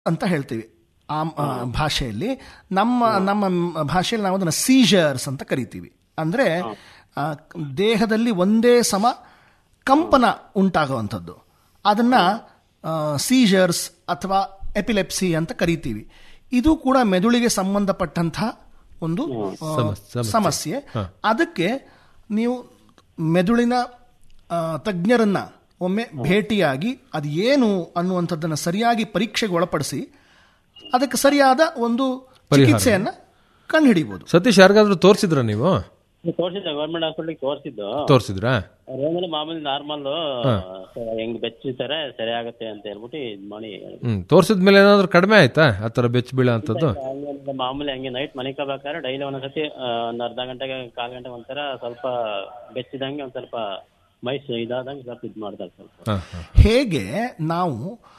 ಅಂತ ಹೇಳ್ತೀವಿ ಆ ಆ, ಭಾಷೆಯಲ್ಲಿ ನಮ್ಮ ನಮ್ಮ ಭಾಷೆಯಲ್ಲಿ ನಾವು ಅದನ್ನು ಸೀಜರ್ಸ್ ಅಂತ ಕರಿತೀವಿ ಅಂದರೆ ಆ, ದೇಹದಲ್ಲಿ ಒಂದೇ ಸಮ ಕಂಪನ ಉಂಟಾಗುವಂಥದ್ದು ಅದನ್ನು ಸೀಜರ್ಸ್ ಅಥವಾ ಎಪಿಲೆಪ್ಸಿ ಅಂತ ಕರಿತೀವಿ ಇದು ಕೂಡ ಮೆದುಳಿಗೆ ಸಂಬಂಧಪಟ್ಟಂತಹ ಒಂದು ಆ, ಸಮಸ್ಯೆ. ಸಮಸ್ಯೆ ಅದಕ್ಕೆ ನೀವು ಮೆದುಳಿನ ಆ, ತಜ್ಞರನ್ನ ಒಮ್ಮೆ ಭೇಟಿಯಾಗಿ ಅದು ಏನು ಅನ್ನುವಂಥದ್ದನ್ನು ಸರಿಯಾಗಿ ಪರೀಕ್ಷೆಗೆ ಒಳಪಡಿಸಿ ಅದಕ್ಕೆ ಸರಿಯಾದ ಒಂದು ಚಿಕಿತ್ಸೆಯನ್ನ ಕಂಡುಹಿಡಿಬಹುದು ಸತೀಶ್ ಯಾರಿಗಾದ್ರೂ ತೋರಿಸಿದ್ರ ನೀವು ತೋರಿಸಿದ್ದೆ ಗೌರ್ಮೆಂಟ್ ಹಾಸ್ಪಿಟ್ಲಿಗೆ ತೋರಿಸಿದ್ದು ತೋರಿಸಿದ್ರಾ ಅವ್ರೇನಂದ್ರೆ ಮಾಮೂಲಿ ನಾರ್ಮಲ್ ಹೆಂಗ್ ಬೆಚ್ಚಿತಾರೆ ಸರಿ ಆಗುತ್ತೆ ಅಂತ ಹೇಳ್ಬಿಟ್ಟು ಇದ್ ಮಾಡಿ ಹೇಳಿದ್ರು. ಹ್ಮ್ ತೋರಿಸಿದ್ಮೇಲೆ ಏನಾದ್ರೂ ಕಡಿಮೆ ಆಯ್ತಾ ಆ ಥರ ಬೆಚ್ಚ ಬೀಳ ಅಂತದ್ದು ಹಂಗೇನಿಲ್ಲ, ಮಾಮೂಲಿ ಹಂಗೆ ನೈಟ್ ಮನಿಕೋಬೇಕಾದ್ರೆ ಡೈಲಿ ಒಂದೊಂದ್ಸತಿ ಆ, ಒಂದ್ ಅರ್ಧ ಗಂಟೆಗೆ ಕಾಲ್ ಗಂಟೆ ಒಂಥರ ಸ್ವಲ್ಪ ಬೆಚ್ಚಿದಂಗೆ ಒಂದ್ ಸ್ವಲ್ಪ ಮೈಸು ಇದಾದಂಗೆ ಸ್ವಲ್ಪ ಇದ್ ಮಾಡ್ತಾರೆ ಸ್ವಲ್ಪ ಹಾ ಹಾ ಹೇಗೆ ನಾವು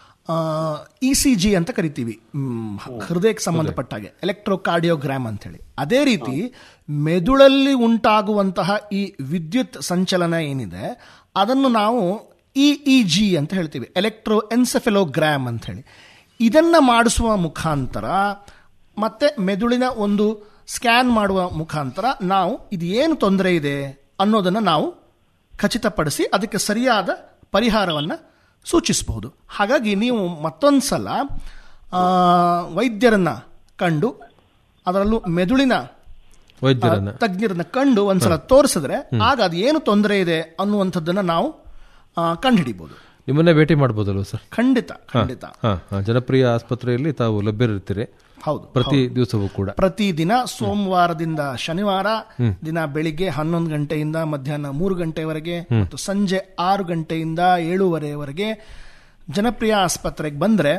ಇ ಸಿ ಜಿ ಅಂತ ಕರಿತೀವಿ ಮ್, ಹೃದಯಕ್ಕೆ ಸಂಬಂಧಪಟ್ಟಾಗೆ ಎಲೆಕ್ಟ್ರೋಕಾರ್ಡಿಯೋಗ್ರಾಮ್ ಅಂತೇಳಿ ಅದೇ ರೀತಿ ಮೆದುಳಲ್ಲಿ ಉಂಟಾಗುವಂತಹ ಈ ವಿದ್ಯುತ್ ಸಂಚಲನ ಏನಿದೆ ಅದನ್ನು ನಾವು ಇ ಇ ಜಿ ಅಂತ ಹೇಳ್ತೀವಿ ಎಲೆಕ್ಟ್ರೋ ಎನ್ಸೆಫೆಲೋಗ್ರಾಮ್ ಅಂತ ಹೇಳಿ ಇದನ್ನ ಮಾಡಿಸುವ ಮುಖಾಂತರ ಮತ್ತೆ ಮೆದುಳಿನ ಒಂದು ಸ್ಕ್ಯಾನ್ ಮಾಡುವ ಮುಖಾಂತರ ನಾವು ಇದು ಏನು ತೊಂದರೆ ಇದೆ ಅನ್ನೋದನ್ನು ನಾವು ಖಚಿತಪಡಿಸಿ ಅದಕ್ಕೆ ಸರಿಯಾದ ಪರಿಹಾರವನ್ನು ಸೂಚಿಸಬಹುದು ಹಾಗಾಗಿ ನೀವು ಮತ್ತೊಂದು ಸಲ ಆ, ವೈದ್ಯರನ್ನ ಕಂಡು ಅದರಲ್ಲೂ ಮೆದುಳಿನ ವೈದ್ಯರನ್ನ ತಜ್ಞರನ್ನ ಕಂಡು ಒಂದ್ಸಲ ತೋರಿಸಿದ್ರೆ ಆಗ ಅದು ಏನು ತೊಂದರೆ ಇದೆ ಅನ್ನುವಂಥದ್ದನ್ನ ನಾವು ಆ, ಕಂಡುಹಿಡಿಬಹುದು ನಿಮ್ಮನ್ನೇ ಭೇಟಿ ಮಾಡ್ಬೋದಲ್ವ ಸರ್ ಖಂಡಿತ ಖಂಡಿತ ಹಾ ಹಾ ಜನಪ್ರಿಯ ಆಸ್ಪತ್ರೆಯಲ್ಲಿ ತಾವು ಲಭ್ಯರಿರ್ತೀರಿ ಹೌದು ಪ್ರತಿ ದಿವಸವೂ ಕೂಡ ಪ್ರತಿದಿನ ಸೋಮವಾರದಿಂದ ಶನಿವಾರ ದಿನ ಬೆಳಿಗ್ಗೆ ಹನ್ನೊಂದು ಗಂಟೆಯಿಂದ ಮಧ್ಯಾಹ್ನ ಮೂರು ಗಂಟೆವರೆಗೆ ಮತ್ತು ಸಂಜೆ ಆರು ಗಂಟೆಯಿಂದ ಏಳೂವರೆವರೆಗೆ ಜನಪ್ರಿಯ ಆಸ್ಪತ್ರೆಗೆ ಬಂದರೆ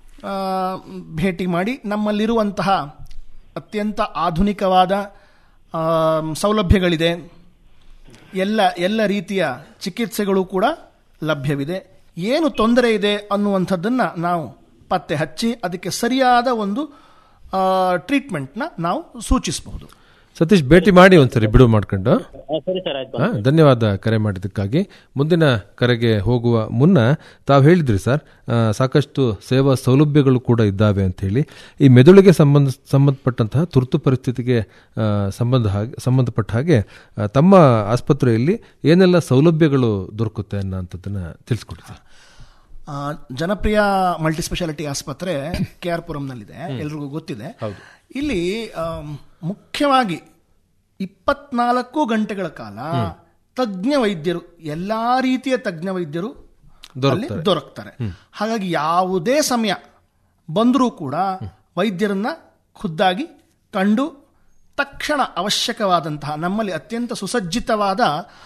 ಭೇಟಿ ಮಾಡಿ ನಮ್ಮಲ್ಲಿರುವಂತಹ ಅತ್ಯಂತ ಆಧುನಿಕವಾದ ಆ, ಸೌಲಭ್ಯಗಳಿದೆ ಎಲ್ಲ ಎಲ್ಲ ರೀತಿಯ ಚಿಕಿತ್ಸೆಗಳು ಕೂಡ ಲಭ್ಯವಿದೆ ಏನು ತೊಂದರೆ ಇದೆ ಅನ್ನುವಂಥದ್ದನ್ನು ನಾವು ಪತ್ತೆ ಹಚ್ಚಿ ಅದಕ್ಕೆ ಸರಿಯಾದ ಒಂದು ಟ್ರೀಟ್ಮೆಂಟ್ನ ನಾವು ಸೂಚಿಸಬಹುದು ಸತೀಶ್ ಭೇಟಿ ಮಾಡಿ ಒಂದ್ಸರಿ ಬಿಡುವು ಮಾಡ್ಕೊಂಡು ಆ, ಸರಿ ಸರ್ ಆಯ್ತು ಹಾ, ಧನ್ಯವಾದ ಕರೆ ಮಾಡಿದ್ದಕ್ಕಾಗಿ ಮುಂದಿನ ಕರೆಗೆ ಹೋಗುವ ಮುನ್ನ ತಾವು ಹೇಳಿದ್ರಿ ಸರ್ ಆ, ಸಾಕಷ್ಟು ಸೇವಾ ಸೌಲಭ್ಯಗಳು ಕೂಡ ಇದ್ದಾವೆ ಅಂತ ಹೇಳಿ ಈ ಮೆದುಳಿಗೆ ಸಂಬಂಧ ಸಂಬಂಧಪಟ್ಟಂತಹ ತುರ್ತು ಪರಿಸ್ಥಿತಿಗೆ ಆ, ಸಂಬಂಧ ಹಾಗೆ ಸಂಬಂಧಪಟ್ಟ ಹಾಗೆ ಆ, ತಮ್ಮ ಆಸ್ಪತ್ರೆಯಲ್ಲಿ ಏನೆಲ್ಲ ಸೌಲಭ್ಯಗಳು ದೊರಕುತ್ತೆ ಅನ್ನೋಂಥದ್ದನ್ನ ತಿಳಿಸ್ಕೊಡಿ ಸರ್ ಆ, ಜನಪ್ರಿಯ ಮಲ್ಟಿ ಸ್ಪೆಷಾಲಿಟಿ ಆಸ್ಪತ್ರೆ ಕೆ ಆರ್ ಪುರಂನಲ್ಲಿದೆ ಎಲ್ರಿಗೂ ಗೊತ್ತಿದೆ ಇಲ್ಲಿ ಆಮ್, ಮುಖ್ಯವಾಗಿ ಇಪ್ಪತ್ನಾಲ್ಕು ಗಂಟೆಗಳ ಕಾಲ ತಜ್ಞ ವೈದ್ಯರು ಎಲ್ಲಾ ರೀತಿಯ ತಜ್ಞ ವೈದ್ಯರು ಅಲ್ಲಿ ದೊರಕ್ತಾರೆ ಹಾಗಾಗಿ ಯಾವುದೇ ಸಮಯ ಬಂದರೂ ಕೂಡ ವೈದ್ಯರನ್ನ ಖುದ್ದಾಗಿ ಕಂಡು ತಕ್ಷಣ ಅವಶ್ಯಕವಾದಂತಹ ನಮ್ಮಲ್ಲಿ ಅತ್ಯಂತ ಸುಸಜ್ಜಿತವಾದ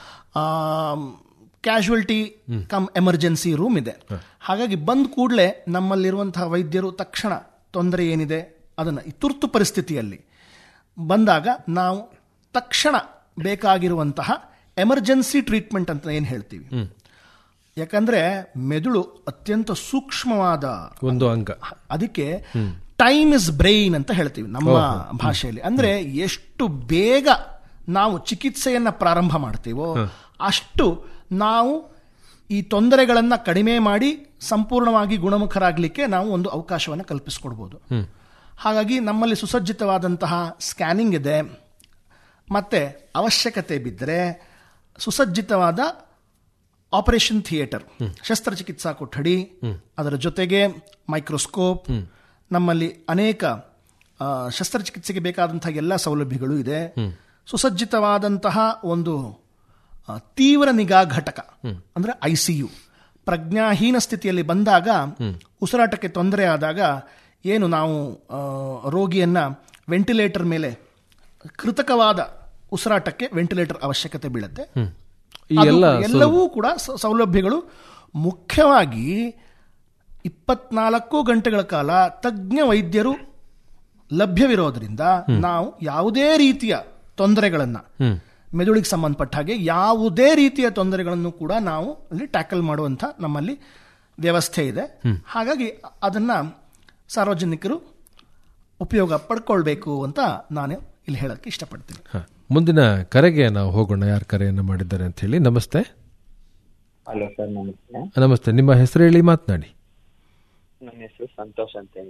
ಕ್ಯಾಶುವಲ್ಟಿ ಕಮ್ ಎಮರ್ಜೆನ್ಸಿ ರೂಮ್ ಇದೆ ಹಾಗಾಗಿ ಬಂದ ಕೂಡಲೇ ನಮ್ಮಲ್ಲಿರುವಂತಹ ವೈದ್ಯರು ತಕ್ಷಣ ತೊಂದರೆ ಏನಿದೆ ಅದನ್ನು ಈ ತುರ್ತು ಪರಿಸ್ಥಿತಿಯಲ್ಲಿ ಬಂದಾಗ ನಾವು ತಕ್ಷಣ ಬೇಕಾಗಿರುವಂತಹ ಎಮರ್ಜೆನ್ಸಿ ಟ್ರೀಟ್ಮೆಂಟ್ ಅಂತ ಏನು ಹೇಳ್ತೀವಿ ಯಾಕಂದ್ರೆ ಮೆದುಳು ಅತ್ಯಂತ ಸೂಕ್ಷ್ಮವಾದ ಒಂದು ಅಂಗ ಅದಕ್ಕೆ ಟೈಮ್ ಇಸ್ ಬ್ರೈನ್ ಅಂತ ಹೇಳ್ತೀವಿ ನಮ್ಮ ಭಾಷೆಯಲ್ಲಿ ಅಂದ್ರೆ ಎಷ್ಟು ಬೇಗ ನಾವು ಚಿಕಿತ್ಸೆಯನ್ನ ಪ್ರಾರಂಭ ಮಾಡ್ತೀವೋ ಅಷ್ಟು ನಾವು ಈ ತೊಂದರೆಗಳನ್ನ ಕಡಿಮೆ ಮಾಡಿ ಸಂಪೂರ್ಣವಾಗಿ ಗುಣಮುಖರಾಗಲಿಕ್ಕೆ ನಾವು ಒಂದು ಅವಕಾಶವನ್ನು ಕಲ್ಪಿಸ್ಕೊಡ್ಬೋದು ಹಾಗಾಗಿ ನಮ್ಮಲ್ಲಿ ಸುಸಜ್ಜಿತವಾದಂತಹ ಸ್ಕ್ಯಾನಿಂಗ್ ಇದೆ ಮತ್ತೆ ಅವಶ್ಯಕತೆ ಬಿದ್ದರೆ ಸುಸಜ್ಜಿತವಾದ ಆಪರೇಷನ್ ಥಿಯೇಟರ್ ಶಸ್ತ್ರಚಿಕಿತ್ಸಾ ಕೊಠಡಿ ಅದರ ಜೊತೆಗೆ ಮೈಕ್ರೋಸ್ಕೋಪ್ ನಮ್ಮಲ್ಲಿ ಅನೇಕ ಆ, ಶಸ್ತ್ರಚಿಕಿತ್ಸೆಗೆ ಬೇಕಾದಂತಹ ಎಲ್ಲ ಸೌಲಭ್ಯಗಳು ಇದೆ ಸುಸಜ್ಜಿತವಾದಂತಹ ಒಂದು ಆ, ತೀವ್ರ ನಿಗಾ ಘಟಕ ಅಂದ್ರೆ ಐ ಸಿ ಯು ಪ್ರಜ್ಞಾಹೀನ ಸ್ಥಿತಿಯಲ್ಲಿ ಬಂದಾಗ ಉಸಿರಾಟಕ್ಕೆ ತೊಂದರೆ ಆದಾಗ ಏನು ನಾವು ಆ, ರೋಗಿಯನ್ನ ವೆಂಟಿಲೇಟರ್ ಮೇಲೆ ಕೃತಕವಾದ ಉಸಿರಾಟಕ್ಕೆ ವೆಂಟಿಲೇಟರ್ ಅವಶ್ಯಕತೆ ಬೀಳುತ್ತೆ ಈ ಅದು ಎಲ್ಲ ಎಲ್ಲವೂ ಕೂಡ ಸ- ಸೌಲಭ್ಯಗಳು ಮುಖ್ಯವಾಗಿ ಇಪ್ಪತ್ನಾಲ್ಕು ಗಂಟೆಗಳ ಕಾಲ ತಜ್ಞ ವೈದ್ಯರು ಲಭ್ಯವಿರೋದ್ರಿಂದ ನಾವು ಯಾವುದೇ ರೀತಿಯ ತೊಂದರೆಗಳನ್ನ ಮೆದುಳಿಗೆ ಸಂಬಂಧಪಟ್ಟ ಹಾಗೆ ಯಾವುದೇ ರೀತಿಯ ತೊಂದರೆಗಳನ್ನು ಕೂಡ ನಾವು ಅಲ್ಲಿ ಟ್ಯಾಕಲ್ ಮಾಡುವಂತ ನಮ್ಮಲ್ಲಿ ವ್ಯವಸ್ಥೆ ಇದೆ ಹಾಗಾಗಿ ಅದನ್ನ ಸಾರ್ವಜನಿಕರು ಉಪಯೋಗ ಪಡ್ಕೊಳ್ಬೇಕು ಅಂತ ನಾನು ಇಲ್ಲಿ ಹೇಳಕ್ಕೆ ಇಷ್ಟಪಡ್ತೀನಿ ಹಾ. ಮುಂದಿನ ಕರೆಗೆ ನಾವು ಹೋಗೋಣ ಯಾರು ಕರೆಯನ್ನು ಮಾಡಿದ್ದಾರೆ ಅಂತ ಹೇಳಿ ನಮಸ್ತೆ ಹಲೋ ಸರ್ ನಮಸ್ತೆ ನಮಸ್ತೆ ನಿಮ್ಮ ಹೆಸರು ಹೇಳಿ ಮಾತನಾಡಿ ನನ್ನ ಹೆಸರು ಸಂತೋಷ್ ಅಂತ ಹೇಳಿ